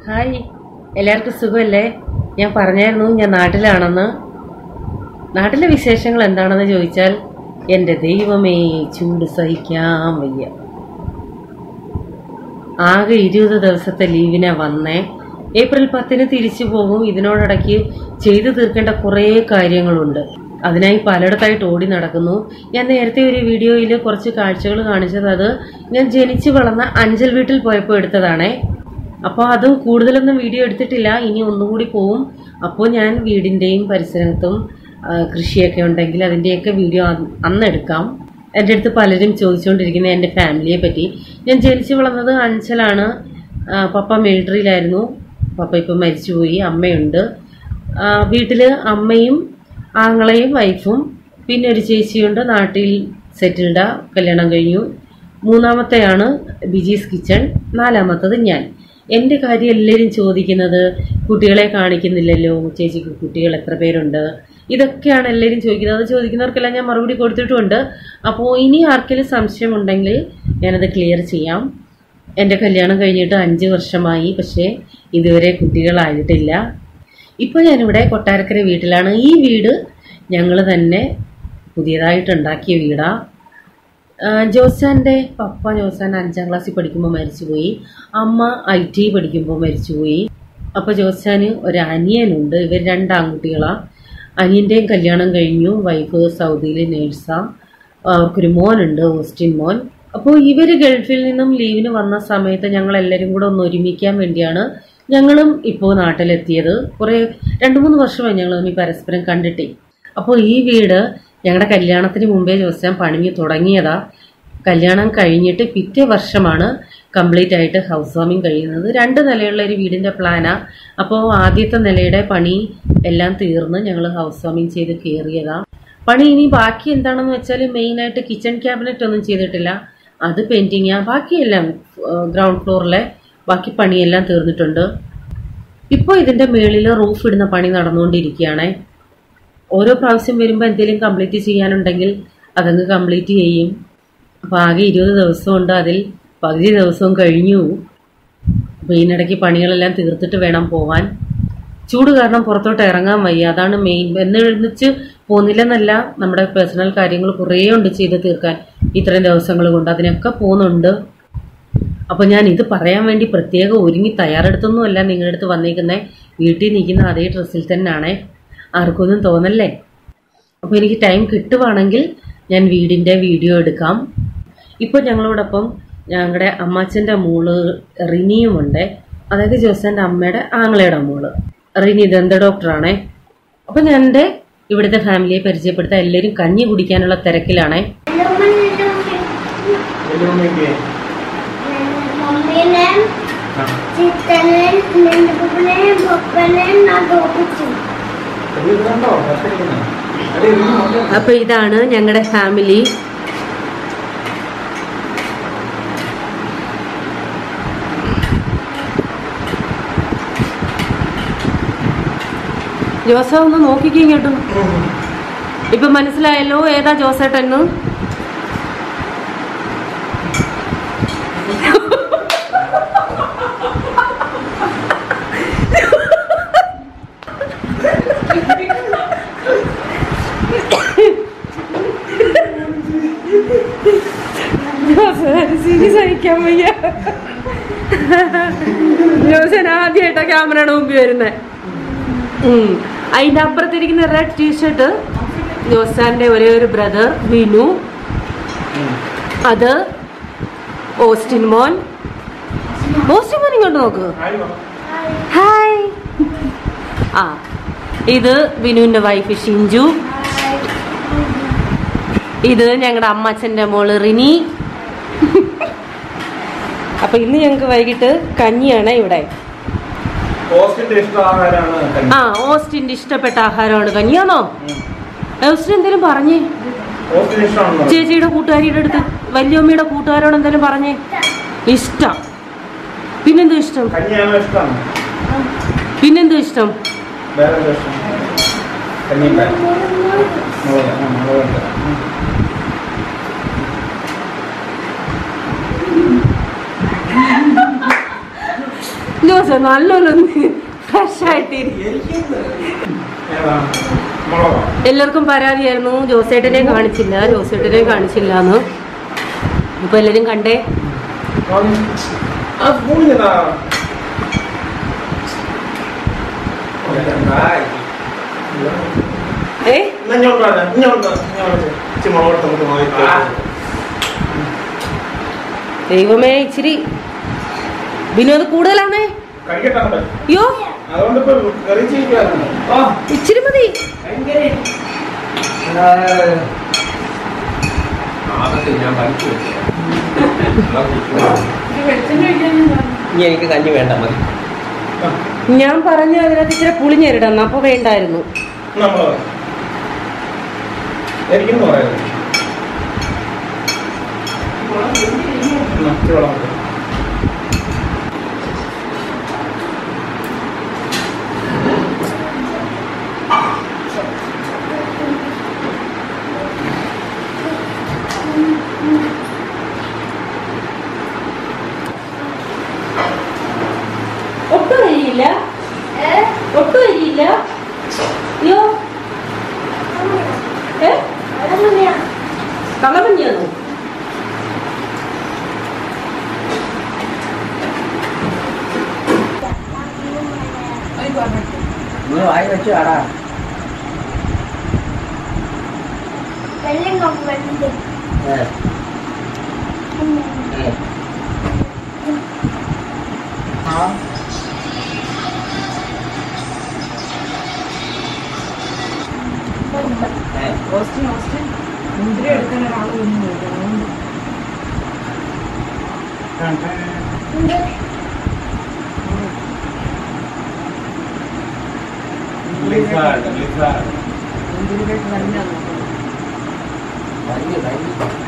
Hi എല്ലാവർക്കും സുഖമല്ലേ ഞാൻ പറഞ്ഞായിരുന്നു ഞാൻ നാട്ടിലാണെന്ന് നാട്ടിലെ വിശേഷങ്ങൾ എന്താണെന്ന് ചോദിച്ചാൽ എൻ്റെ ദൈവമേ ചൂട് സഹിക്കാൻ വയ്യ ആകെ ഇരുപത് ദിവസത്തെ ലീവിനാ വന്നേ ഏപ്രിൽ പത്തിന് തിരിച്ചു പോകും ഇതിനോടിടയ്ക്ക് ചെയ്തു തീർക്കേണ്ട കുറേ കാര്യങ്ങളുണ്ട് അതിനായി പലയിടത്തായിട്ട് ഓടി നടക്കുന്നു ഞാൻ നേരത്തെ ഒരു വീഡിയോയിൽ കുറച്ച് കാഴ്ചകൾ കാണിച്ചത് അത് ഞാൻ ജനിച്ചു വളർന്ന അഞ്ചൽ വീട്ടിൽ പോയപ്പോൾ എടുത്തതാണേ അപ്പോൾ അത് കൂടുതലൊന്നും വീഡിയോ എടുത്തിട്ടില്ല ഇനി ഒന്നുകൂടി പോവും അപ്പോൾ ഞാൻ വീടിൻ്റെയും പരിസരത്തും ആ, കൃഷിയൊക്കെ ഉണ്ടെങ്കിൽ അതിൻ്റെയൊക്കെ വീഡിയോ അന്ന് അന്ന് എടുക്കാം എൻ്റെ അടുത്ത് പലരും ചോദിച്ചുകൊണ്ടിരിക്കുന്നത് എൻ്റെ ഫാമിലിയെ പറ്റി ഞാൻ ജനിച്ചു വളർന്നത് അഞ്ചലാണ് ആ, പപ്പ മിലിറ്ററിയിലായിരുന്നു പപ്പ ഇപ്പം മരിച്ചുപോയി അമ്മയുണ്ട് ആ, വീട്ടില് അമ്മയും ആങ്ങളെയും വൈഫും പിന്നെ ഒരു ചേച്ചിയുണ്ട് നാട്ടിൽ സെറ്റിൽഡ കല്യാണം കഴിഞ്ഞു മൂന്നാമത്തെയാണ് ബിജീസ് കിച്ചൺ നാലാമത്തത് ഞാൻ എൻ്റെ കാര്യം എല്ലാവരും ചോദിക്കുന്നത് കുട്ടികളെ കാണിക്കുന്നില്ലല്ലോ ചേച്ചിക്ക് കുട്ടികൾ എത്ര പേരുണ്ട് ഇതൊക്കെയാണ് എല്ലാവരും ചോദിക്കുന്നത് അത് ചോദിക്കുന്നവർക്കെല്ലാം ഞാൻ മറുപടി കൊടുത്തിട്ടുമുണ്ട് അപ്പോൾ ഇനി ആർക്കെങ്കിലും സംശയമുണ്ടെങ്കിൽ ഞാനത് ക്ലിയർ ചെയ്യാം എൻ്റെ കല്യാണം കഴിഞ്ഞിട്ട് അഞ്ച് വർഷമായി പക്ഷേ ഇതുവരെ കുട്ടികളായിട്ടില്ല ഇപ്പോൾ ഞാനിവിടെ കൊട്ടാരക്കര വീട്ടിലാണ് ഈ വീട് ഞങ്ങൾ തന്നെ പുതിയതായിട്ട് ഉണ്ടാക്കിയ വീടാണ് ജോസാൻ്റെ പപ്പ ജോസാൻ അഞ്ചാം ക്ലാസ്സിൽ പഠിക്കുമ്പോൾ മരിച്ചുപോയി അമ്മ ഐ ടി പഠിക്കുമ്പോൾ മരിച്ചുപോയി അപ്പോൾ ജോസാന് ഒരു അനിയനുണ്ട് ഇവർ രണ്ട് ആൺകുട്ടികളാണ് അനിയൻ്റെയും കല്യാണം കഴിഞ്ഞു വൈഫ് സൗദിയിൽ നേഴ്സാണ് അവർക്കൊരു മോനുണ്ട് ഓസ്റ്റിൻ മോൻ അപ്പോൾ ഇവർ ഗൾഫിൽ നിന്നും ലീവിന് വന്ന സമയത്ത് ഞങ്ങൾ എല്ലാവരും കൂടെ ഒന്ന് ഒരുമിക്കാൻ വേണ്ടിയാണ് ഞങ്ങളും ഇപ്പോൾ നാട്ടിലെത്തിയത് കുറേ രണ്ട് മൂന്ന് വർഷമായി ഞങ്ങൾ തമ്മിൽ പരസ്പരം കണ്ടിട്ടേ അപ്പോൾ ഈ വീട് ഞങ്ങളുടെ കല്യാണത്തിന് മുമ്പേ ജോസാൻ പണിഞ്ഞു തുടങ്ങിയതാ കല്യാണം കഴിഞ്ഞിട്ട് പിറ്റേ വർഷമാണ് കംപ്ലീറ്റ് ആയിട്ട് ഹൗസ് വാമിങ് കഴിയുന്നത് രണ്ട് നിലയുള്ള ഒരു വീടിൻ്റെ പ്ലാനാ അപ്പോൾ ആദ്യത്തെ നിലയുടെ പണി എല്ലാം തീർന്ന് ഞങ്ങൾ ഹൗസ് വാമിങ് ചെയ്ത് കയറിയതാ പണി ഇനി ബാക്കി എന്താണെന്ന് വെച്ചാൽ മെയിനായിട്ട് കിച്ചൺ ക്യാബിനറ്റ് ഒന്നും ചെയ്തിട്ടില്ല അത് പെയിൻറ്റിങ്ങാ ബാക്കിയെല്ലാം ഗ്രൗണ്ട് ഫ്ലോറിലെ ബാക്കി പണിയെല്ലാം തീർന്നിട്ടുണ്ട് ഇപ്പോൾ ഇതിൻ്റെ മേളിൽ റൂഫ് ഇടുന്ന പണി നടന്നുകൊണ്ടിരിക്കുകയാണേ ഓരോ പ്രാവശ്യം വരുമ്പോൾ എന്തെങ്കിലും കംപ്ലീറ്റ് ചെയ്യാനുണ്ടെങ്കിൽ അതങ്ങ് കംപ്ലീറ്റ് ചെയ്യും അപ്പോൾ ആകെ ഇരുപത് ദിവസമുണ്ട് അതിൽ പകുതി ദിവസവും കഴിഞ്ഞു അപ്പോൾ ഇതിനിടയ്ക്ക് പണികളെല്ലാം തീർത്തിട്ട് വേണം പോവാൻ ചൂട് കാരണം പുറത്തോട്ട് ഇറങ്ങാൻ വയ്യ അതാണ് മെയിൻ എന്നെഴുന്നിച്ച് പോകുന്നില്ലെന്നല്ല നമ്മുടെ പേഴ്സണൽ കാര്യങ്ങൾ കുറേ ഉണ്ട് ചെയ്ത് തീർക്കാൻ ഇത്രയും ദിവസങ്ങൾ കൊണ്ട് അതിനൊക്കെ പോകുന്നുണ്ട് അപ്പോൾ ഞാൻ ഇത് പറയാൻ വേണ്ടി പ്രത്യേകം ഒരുങ്ങി തയ്യാറെടുത്തൊന്നുമല്ല നിങ്ങളുടെ അടുത്ത് വന്നേക്കുന്നത് വീട്ടിൽ നിൽക്കുന്ന അതേ ഡ്രസ്സിൽ തന്നെയാണേ ആർക്കൊന്നും തോന്നല്ലേ അപ്പോൾ എനിക്ക് ടൈം കിട്ടുവാണെങ്കിൽ ഞാൻ വീടിൻ്റെ വീഡിയോ എടുക്കാം ഇപ്പോൾ ഞങ്ങളോടൊപ്പം ഞങ്ങളുടെ അമ്മാച്ചൻ്റെ മോള് റിനിയുമുണ്ട് അതായത് ജോസൻ്റെ അമ്മയുടെ ആങ്ങളയുടെ മോള് റിനി ദന്ത ഡോക്ടറാണേ അപ്പം ഞാൻ എൻ്റെ ഇവിടുത്തെ ഫാമിലിയെ പരിചയപ്പെടുത്താൻ എല്ലാവരും കഞ്ഞി കുടിക്കാനുള്ള തിരക്കിലാണേ വലിയമ്മയ്ക്ക് മമ്മീനെ ചിത്തനെ നിന്റെ പപ്പനെ നഗോപ്പിച്ചു അത് ഇതുണ്ടോ കത്തിരിക്കുന്നത് അത് ഇരുന്ന് നോക്ക്. അപ്പോൾ ഇതാണ് ഞങ്ങളുടെ ഫാമിലി ജോസ ഒന്ന് നോക്കിക്കേ ഇങ്ങോട്ട് ഇപ്പൊ മനസ്സിലായല്ലോ ഏതാ ജോസേട്ടെന്ന് സഹിക്കാൻ വയ്യ ജോസൻ ആദ്യമായിട്ടാ ക്യാമറയുടെ മുമ്പിൽ വരുന്നേ ഉം. അതിന്റെ അപ്പുറത്തിരിക്കുന്ന റെഡ് ടീഷർട്ട് ജോസാന്റെ ഒരേ ഒരു ബ്രദർ വിനു അത് ഓസ്റ്റിൻ മോൻ ഓസ്റ്റിൻ മോൻ ഇങ്ങോട്ട് നോക്ക് ആയി വാ. ഹായ് ആ ഇത് വിനുവിന്റെ വൈഫ് ഷിഞ്ചു ഇത് ഞങ്ങളുടെ അമ്മച്ചന്റെ മോള് റിനി അപ്പൊ ഇന്ന് ഞങ്ങൾക്ക് വൈകിട്ട് കഞ്ഞിയാണ് ഇവിടെ ഓസ്റ്റിന്റെ ഇഷ്ട ആഹാരമാണ് കഞ്ഞി. ആ ഓസ്റ്റിന്റെ ഇഷ്ടപ്പെട്ട ആഹാരമാണ് കഞ്ഞിയാണോ ഉം. ഓസ്റ്റിൻ എന്തെങ്കിലും പറഞ്ഞേ ഓസ്റ്റിന് ഇഷ്ടമാണോ ചേച്ചിയുടെ കൂട്ടുകാരിയുടെ അടുത്ത് വല്യമ്മയുടെ കൂട്ടുകാരോട് എന്തെങ്കിലും പറഞ്ഞേ ഇഷ്ടം പിന്നെന്തോ ഇഷ്ടം കഞ്ഞിയാണോ ഇഷ്ടം പിന്നെന്തോ ഇഷ്ടം വേറെ എന്താ ഇഷ്ടം കഞ്ഞി മുളക് ആ മുളക് ഉണ്ട്. ഉം. ജോസ് നല്ലൊരു ഫ്രഷ് ആയിട്ടിരിക്കും ഏതാ മുളകോ എല്ലാവർക്കും പരാതിയായിരുന്നു ജോസേട്ടനെ കാണിച്ചില്ല ജോസേട്ടനെ കാണിച്ചില്ല എന്ന് ഇപ്പൊ എല്ലാരും കണ്ടേ ആ സ്പൂണിതാ ഏ ഇങ്ങോട്ടാ ഇങ്ങോട്ടാ ഇങ്ങോട്ട് ഇച്ചിരി മുളക് നമുക്ക് നോക്കാം ദൈവമേ ഇച്ചിരി വിനോദ് കൂടുതലാണേ കഴിക്കട്ടെ അങ്ങോട്ട്. അയ്യോ അതുകൊണ്ട് ഇപ്പൊ കറി ചെയ്യിക്കാറുണ്ട് ആ ഇച്ചിരി മതി ഞാൻ പഠിച്ചു ഇനി എനിക്ക് കഞ്ഞി വേണ്ട മതി ഞാൻ പറഞ്ഞു അതിനകത്ത് ഇച്ചിരി പുളിഞ്ഞിരടണം അപ്പൊ വേണ്ടായിരുന്നു നമ്മള് എനിക്കെന്ന് പറയാം ഇച്ചിരി വെള്ളം മതി. ഒട്ടും അരിയില്ല ഒട്ടും അരിയില്ല അയ്യോ ഏ കളമഞ്ഞാണോ നീ വായി വെച്ചു ആടാ വെള്ളം കൊണ്ടുവരുന്നുണ്ട് ഏ, ഏ. ഏ, ലിസാർഡ്, ലിസാർഡ്. മഞ്ഞ്, മഞ്ഞ്.